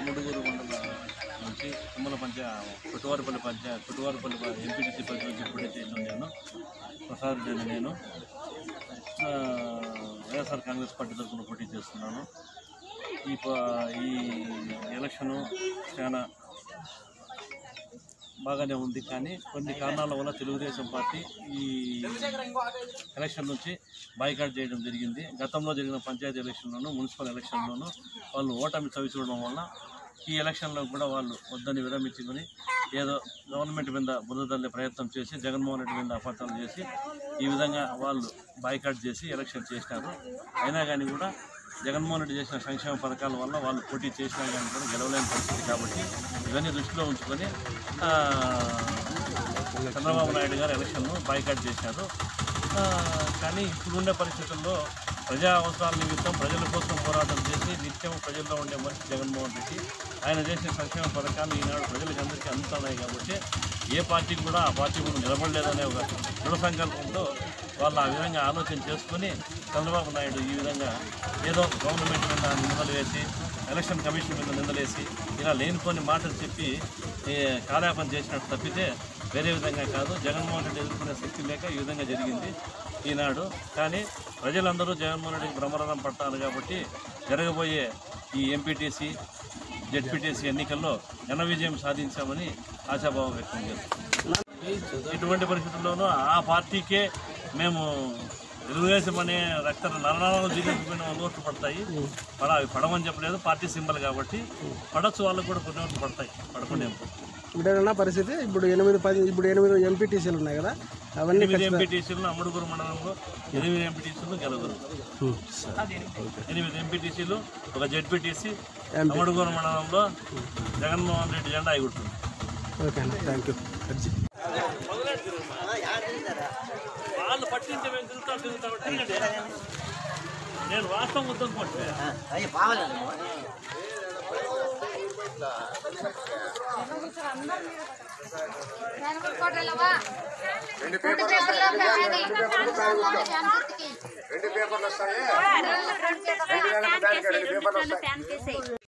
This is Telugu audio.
ముడుగురు మండల నుంచి తుమ్మల పంచా కొట్టువారిపల్లి పంచా కొట్టువారిపల్లి ఎంపీటీసీ పరిధి నుంచి పోటీ చేసిన నేను ప్రసాద్ రెడ్డి నేను ఆ, వైఎస్ఆర్ కాంగ్రెస్ పార్టీ తరఫున పోటీ చేస్తున్నాను ఈ ప- ఈ ఎలక్షను చాలా బాగానే ఉంది కానీ కొన్ని కారణాల వల్ల తెలుగుదేశం పార్టీ ఈ ఎలక్షన్ నుంచి బాయ్కాట్ చేయడం జరిగింది గతంలో జరిగిన పంచాయతీ ఎలక్షన్లోనూ మున్సిపల్ ఎలక్షన్లోనూ వాళ్ళు ఓటమి చవి చూడడం వల్ల ఈ ఎలక్షన్లో కూడా వాళ్ళు వద్దని విరమించుకొని ఏదో గవర్నమెంట్ మీద బురదల్లే ప్రయత్నం చేసి జగన్మోహన్ రెడ్డి మీద అపార్థాలు చేసి ఈ విధంగా వాళ్ళు బాయ్కాట్ చేసి ఎలక్షన్ చేసినారు అయినా కానీ కూడా జగన్మోహన్ రెడ్డి చేసిన సంక్షేమ పథకాల వల్ల వాళ్ళు పోటీ చేసినా కానీ కూడా గెలవలేని పరిస్థితి కాబట్టి ఇవన్నీ దృష్టిలో ఉంచుకొని ఆ, చంద్రబాబు నాయుడు గారు ఎలక్షన్ను బాయ్కాట్ చేశారు ఆ, కానీ ఇప్పుడుండే పరిస్థితుల్లో ప్రజా అవసరాల నిమిత్తం ప్రజల కోసం పోరాటం చేసి నిత్యం ప్రజల్లో ఉండే మనిషి జగన్మోహన్ రెడ్డి ఆయన చేసిన సంక్షేమ పథకాలు ఈనాడు ప్రజలకు అందరికీ అందుతున్నాయి కాబట్టి ఏ పార్టీ కూడా ఆ పార్టీ ముందు నిలబడలేదనే ఒక దృఢ సంకల్పంతో వాళ్ళు ఆ విధంగా ఆలోచన చేసుకొని చంద్రబాబు నాయుడు ఈ విధంగా ఏదో గవర్నమెంట్ మీద నిందలు వేసి ఎలక్షన్ కమిషన్ మీద నిందలేసి ఇలా లేనిపోని మాటలు చెప్పి ఏ, కాలాపన చేసినట్టు తప్పితే వేరే విధంగా కాదు జగన్మోహన్ రెడ్డి ఎదుర్కొనే శక్తి లేక ఈ విధంగా జరిగింది ఈనాడు కానీ ప్రజలందరూ జగన్మోహన్ రెడ్డికి బ్రహ్మరథం పట్టాలి కాబట్టి జరగబోయే ఈ ఎంపీటీసీ జెడ్పీటీసీ ఎన్నికల్లో ఘన విజయం సాధించామని ఆశాభావం వ్యక్తం చేస్తున్నాం ఇటువంటి పరిస్థితుల్లోనూ ఆ పార్టీకే మేము తెలుగుదేశం అనే రక్త నరనాలను దిగిపోయిన ఓట్లు పడతాయి పడ అవి పడమని చెప్పలేదు పార్టీ సింబల్ కాబట్టి పడచ్చు వాళ్ళకు కూడా కొన్ని ఓట్లు పడతాయి పడకుండా ఇప్పుడేనా పరిస్థితి ఇప్పుడు ఎనిమిది పది ఇప్పుడు ఎనిమిది ఎంపీటీసీలు ఉన్నాయి కదా అవన్నీ ఎనిమిది ఎంపీటీసీలు అమ్ముడుగురు మండలంలో ఎనిమిది ఎంపీటీసీలు గెలుగురు ఎనిమిది ఎంపీటీసీలు ఒక జెడ్పీటీసీ అమ్ముడుగురు మండలంలో జగన్మోహన్ రెడ్డి జెండా ఎగురుతుంది ఓకే అన్న థ్యాంక్ యూ అర్జీ వాళ్ళు పట్టించే మేము తిరుగుతా తిరుగుతా తిరగండి నేను వాస్తవం వద్దనుకోండి రెండు పేపర్లు రెండు పేపర్లు వస్తాయి రెండు వేల రెండు పేపర్లు వస్తాయి